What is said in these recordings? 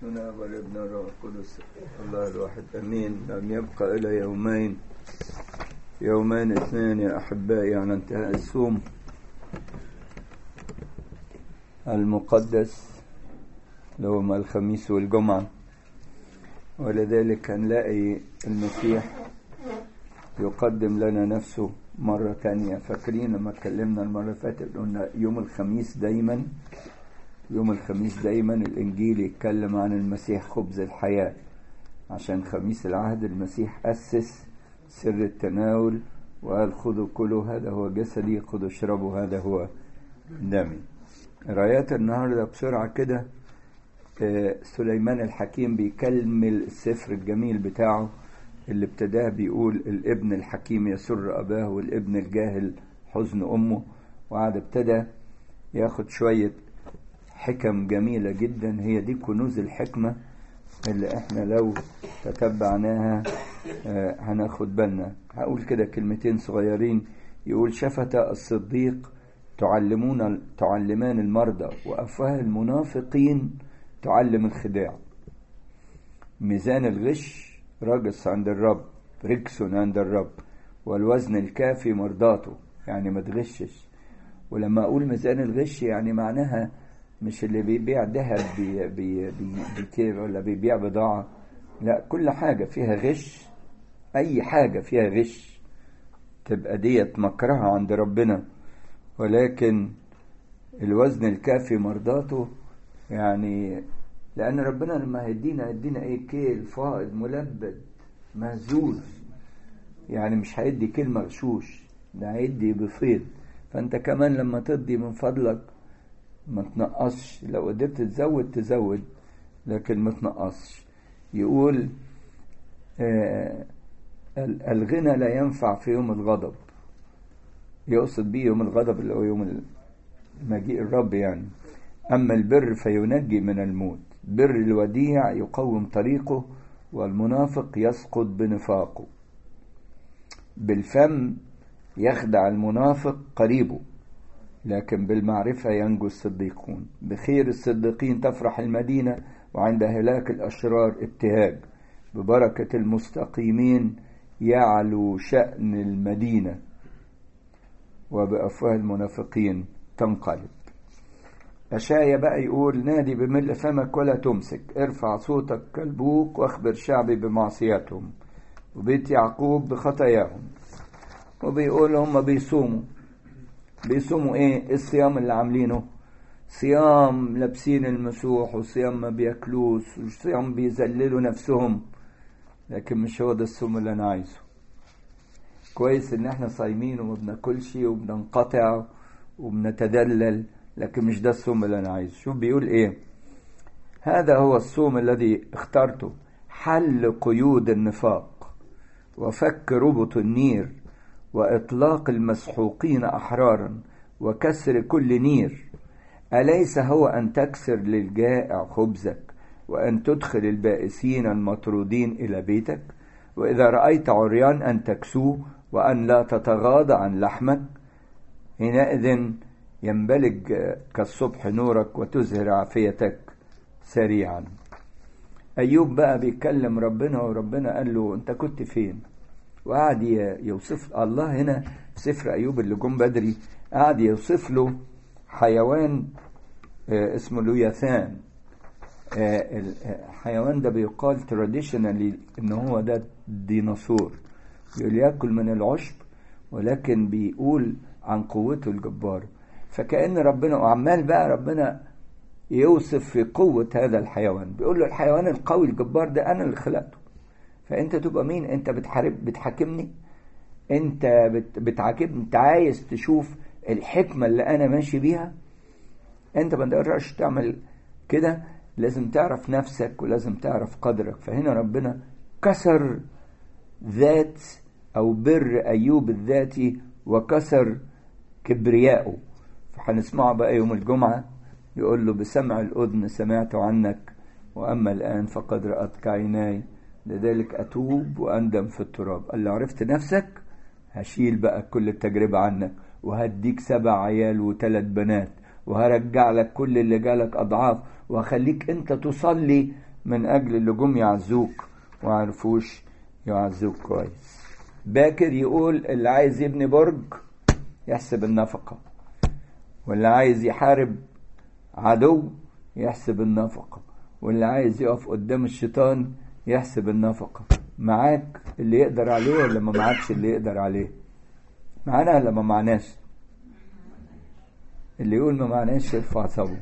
هنا والابن الروح القدس الله الواحد امين لم يبقى الى يومين يومين اثنين يا احبائي على انتهاء الصوم المقدس لهما الخميس والجمعه ولذلك هنلاقي المسيح يقدم لنا نفسه مرة تانية فاكرين لما اتكلمنا المرة اللي فاتت قلنا يوم الخميس دايما يوم الخميس دايما الإنجيل يتكلم عن المسيح خبز الحياة عشان خميس العهد المسيح أسس سر التناول وقال خذوا كلوا هذا هو جسدي خذوا اشربوا هذا هو دمي رايات النهاردة بسرعة كده سليمان الحكيم بيكمل السفر الجميل بتاعه اللي ابتداه بيقول الابن الحكيم يسر أباه والابن الجاهل حزن أمه وقعد ابتدى ياخد شوية حكم جميلة جدا هي دي كنوز الحكمة اللي احنا لو تتبعناها اه هناخد بالنا هقول كده كلمتين صغيرين يقول شفت الصديق تعلمون تعلمان المرضى وأفواه المنافقين تعلم الخداع ميزان الغش رجس عند الرب رجس عند الرب والوزن الكافي مرضاته يعني ما تغشش ولما اقول ميزان الغش يعني معناها مش اللي بيبيع ذهب بي بي بي ولا بيبيع بضاعة لا كل حاجة فيها غش أي حاجة فيها غش تبقى ديت مكرها عند ربنا ولكن الوزن الكافي مرضاته يعني لأن ربنا لما هيدينا هيدينا إيه كيل فائض ملبد مهزوز يعني مش هيدي كلمة غشوش ده هيدي بفيض فأنت كمان لما تدي من فضلك ما تنقصش لو قدرت تزود تزود لكن ما تنقصش يقول آه الغنى لا ينفع في يوم الغضب يقصد بيه يوم الغضب اللي هو يوم مجيء الرب يعني أما البر فينجي من الموت بر الوديع يقوم طريقه والمنافق يسقط بنفاقه بالفم يخدع المنافق قريبه لكن بالمعرفة ينجو الصديقون بخير الصديقين تفرح المدينة وعند هلاك الأشرار ابتهاج ببركة المستقيمين يعلو شأن المدينة وبأفواه المنافقين تنقلب أشايا بقى يقول نادي بملء فمك ولا تمسك ارفع صوتك كالبوق واخبر شعبي بمعصيتهم وبيت يعقوب بخطاياهم وبيقول هم بيصوموا بيصوموا ايه الصيام اللي عاملينه صيام لابسين المسوح وصيام ما بياكلوش وصيام بيذللوا نفسهم لكن مش هو ده الصوم اللي انا عايزه كويس ان احنا صايمين وما بناكلش وبننقطع وبنتدلل لكن مش ده الصوم اللي انا عايزه شوف بيقول ايه هذا هو الصوم الذي اخترته حل قيود النفاق وفك ربط النير واطلاق المسحوقين احرارا وكسر كل نير اليس هو ان تكسر للجائع خبزك وان تدخل البائسين المطرودين الى بيتك واذا رايت عريان ان تكسوه وان لا تتغاضى عن لحمك حينئذ ينبلج كالصبح نورك وتزهر عافيتك سريعا أيوب بقى بيكلم ربنا وربنا قال له أنت كنت فين وقعد يوصف الله هنا في سفر أيوب اللي جم بدري قعد يوصف له حيوان اسمه لوياثان الحيوان ده بيقال تراديشنالي ان هو ده ديناصور بيقول ياكل من العشب ولكن بيقول عن قوته الجباره فكأن ربنا وعمال بقى ربنا يوصف في قوة هذا الحيوان بيقول له الحيوان القوي الجبار ده أنا اللي خلقته فأنت تبقى مين أنت بتحارب بتحاكمني أنت بت بتعاكبني أنت عايز تشوف الحكمة اللي أنا ماشي بيها أنت ما تقدرش تعمل كده لازم تعرف نفسك ولازم تعرف قدرك فهنا ربنا كسر ذات أو بر أيوب الذاتي وكسر كبرياءه فهنسمعه بقى يوم الجمعة يقول له بسمع الأذن سمعت عنك وأما الآن فقد رأتك عيناي لذلك أتوب وأندم في التراب قال له عرفت نفسك هشيل بقى كل التجربة عنك وهديك سبع عيال وثلاث بنات وهرجع لك كل اللي جالك أضعاف وهخليك أنت تصلي من أجل اللي جم يعزوك وعرفوش يعزوك كويس باكر يقول اللي عايز يبني برج يحسب النفقة واللي عايز يحارب عدو يحسب النفقة واللي عايز يقف قدام الشيطان يحسب النفقة معاك اللي يقدر عليه ولا ما معاكش اللي يقدر عليه معانا ولا ما معناش اللي يقول ما معناش يرفع صبه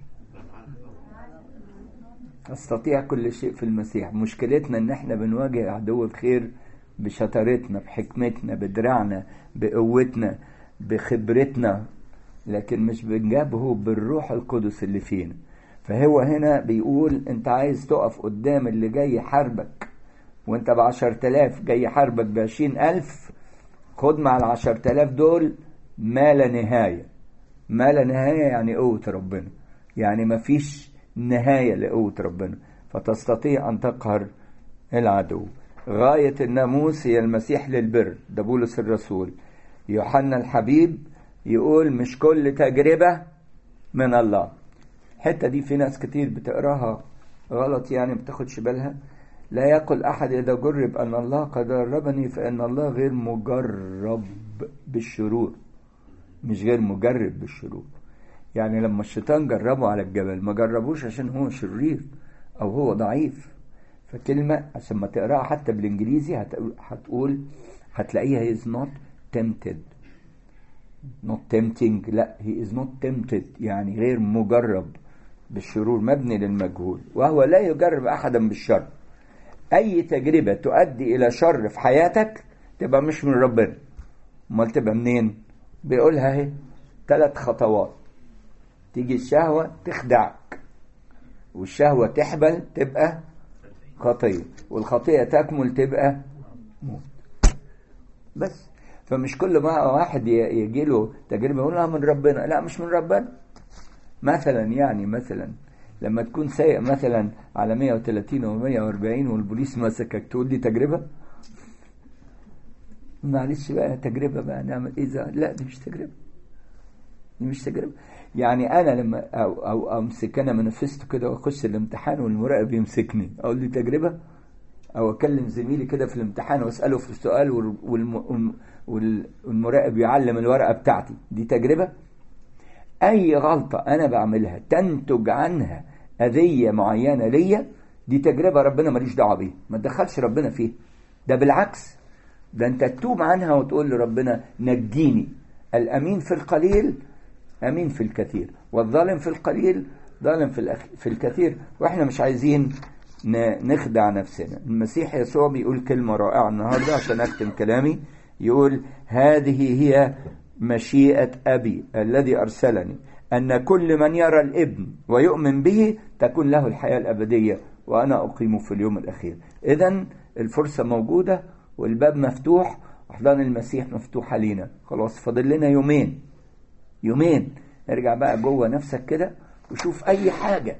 استطيع كل شيء في المسيح مشكلتنا ان احنا بنواجه عدو الخير بشطارتنا بحكمتنا بدراعنا بقوتنا بخبرتنا لكن مش بنجابهه بالروح القدس اللي فينا فهو هنا بيقول انت عايز تقف قدام اللي جاي يحاربك وانت بعشر تلاف جاي يحاربك بعشرين ألف خد مع العشر تلاف دول ما لا نهاية ما لا نهاية يعني قوة ربنا يعني مفيش نهاية لقوة ربنا فتستطيع أن تقهر العدو غاية الناموس هي المسيح للبر ده بولس الرسول يوحنا الحبيب يقول مش كل تجربة من الله الحتة دي في ناس كتير بتقراها غلط يعني ما بتاخدش بالها لا يقل أحد إذا جرب أن الله قد جربني فإن الله غير مجرب بالشرور مش غير مجرب بالشرور يعني لما الشيطان جربه على الجبل ما جربوش عشان هو شرير أو هو ضعيف فكلمة عشان ما تقراها حتى بالإنجليزي هتقول هتلاقيها is not tempted not tempting لا he is not tempted يعني غير مجرب بالشرور مبني للمجهول وهو لا يجرب أحدا بالشر أي تجربة تؤدي إلى شر في حياتك تبقى مش من ربنا امال تبقى منين بيقولها اهي ثلاث خطوات تيجي الشهوة تخدعك والشهوة تحبل تبقى خطية والخطية تكمل تبقى موت بس فمش كل ما واحد يجي له تجربة يقول لها من ربنا لا مش من ربنا مثلا يعني مثلا لما تكون سايق مثلا على 130 و 140 والبوليس مسكك تقول دي تجربة معلش بقى تجربة بقى نعمل إذا لا دي مش تجربة دي مش تجربة يعني أنا لما أو, أو أمسك أنا منفسته كده وأخش الامتحان والمراقب يمسكني أقول دي تجربة أو أكلم زميلي كده في الامتحان وأسأله في السؤال والم والمراقب يعلم الورقة بتاعتي دي تجربة أي غلطة أنا بعملها تنتج عنها أذية معينة ليا دي تجربة ربنا ماليش دعوة بيها ما تدخلش ربنا فيها ده بالعكس ده أنت تتوب عنها وتقول لربنا نجيني الأمين في القليل أمين في الكثير والظالم في القليل ظالم في, الأخ... في الكثير وإحنا مش عايزين نخدع نفسنا المسيح يسوع بيقول كلمة رائعة النهاردة عشان أختم كلامي يقول هذه هي مشيئة أبي الذي أرسلني أن كل من يرى الابن ويؤمن به تكون له الحياة الأبدية وأنا أقيمه في اليوم الأخير إذا الفرصة موجودة والباب مفتوح أحضان المسيح مفتوحة لينا خلاص فاضل لنا يومين يومين ارجع بقى جوه نفسك كده وشوف أي حاجة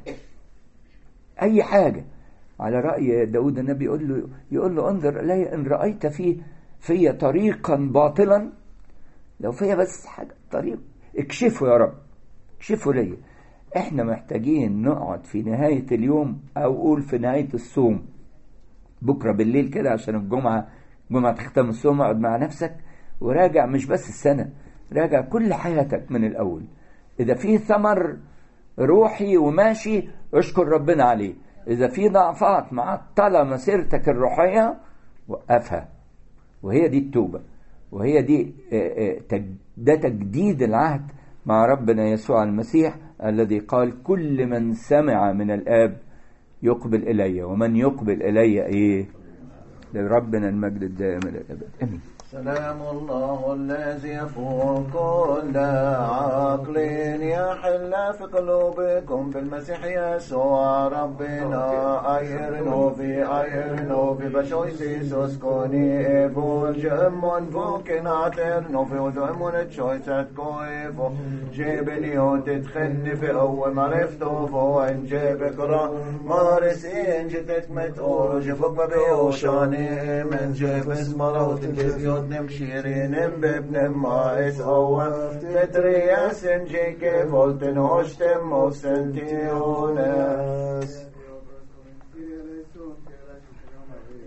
أي حاجة على رأي داود النبي يقول له يقول له انظر إلي إن رأيت فيه في طريقا باطلا لو فيها بس حاجة طريق اكشفه يا رب اكشفه ليا احنا محتاجين نقعد في نهاية اليوم او قول في نهاية الصوم بكرة بالليل كده عشان الجمعة الجمعة تختم الصوم اقعد مع نفسك وراجع مش بس السنة راجع كل حياتك من الاول اذا في ثمر روحي وماشي اشكر ربنا عليه اذا في ضعفات معطلة مسيرتك الروحية وقفها وهي دي التوبة وهي دي ده تجديد العهد مع ربنا يسوع المسيح الذي قال كل من سمع من الآب يقبل إلي ومن يقبل إلي إيه لربنا المجد الدائم إلى الأبد آمين سلام الله الذي يفوق كل عقل يحل في قلوبكم في المسيح يسوع ربنا أير نوفي أير نوفي بشويس يسوس كوني إبول جمون فوكن عتر نوفي ودومون تشويس كويفو جيب اليوت تدخلني في أول معرفته فو إن جيب قرا مارس إن جتت متقول جفوك ببيوشاني من جيب اسمروت جيب يودنم شيرينم ببنم ما اسعوا تتريا سنجيك فولتن هوشتم موسنتيونس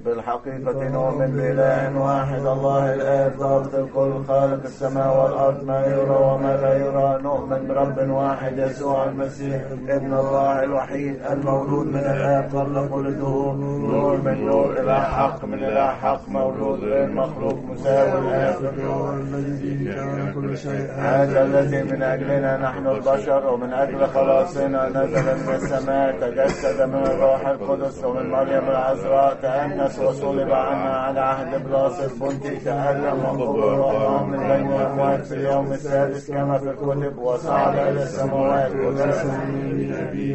بالحقيقة نؤمن بإله واحد الله الآب ضابط الكل خالق السماء والأرض ما يرى وما لا يرى نؤمن برب واحد يسوع المسيح ابن الله الوحيد المولود من الآب قبل كل الدهور نور من نور إلى حق من إلى حق مولود غير مخلوق مساوي الآب الذي كان كل شيء هذا الذي من أجلنا نحن البشر ومن أجل خلاصنا نزل من السماء تجسد من الروح القدس ومن مريم العذراء تأنس وصلب عنا على عهد بلاس البنطي تألم وقبر وقام من بين الأموات في اليوم السادس كما في الكتب وصعد إلى السماوات وجلس من أبيه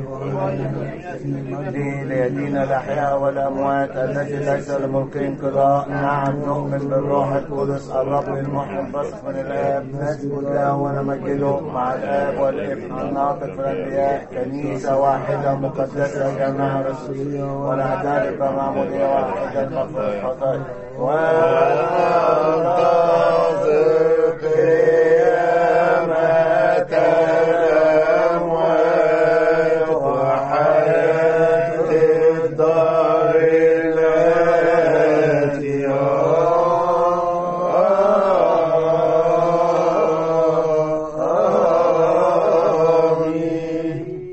به ليدين الأحياء والأموات التي ليس لملك انقضاء نعم نؤمن بالروح القدس الرب المحيي البثق من الآب نسجد له ونمجده مع الآب والابن الناطق في الأنبياء كنيسة واحدة مقدسة جامعة رسولية ولا تعرف معمودية واحدة مغفرة الخطايا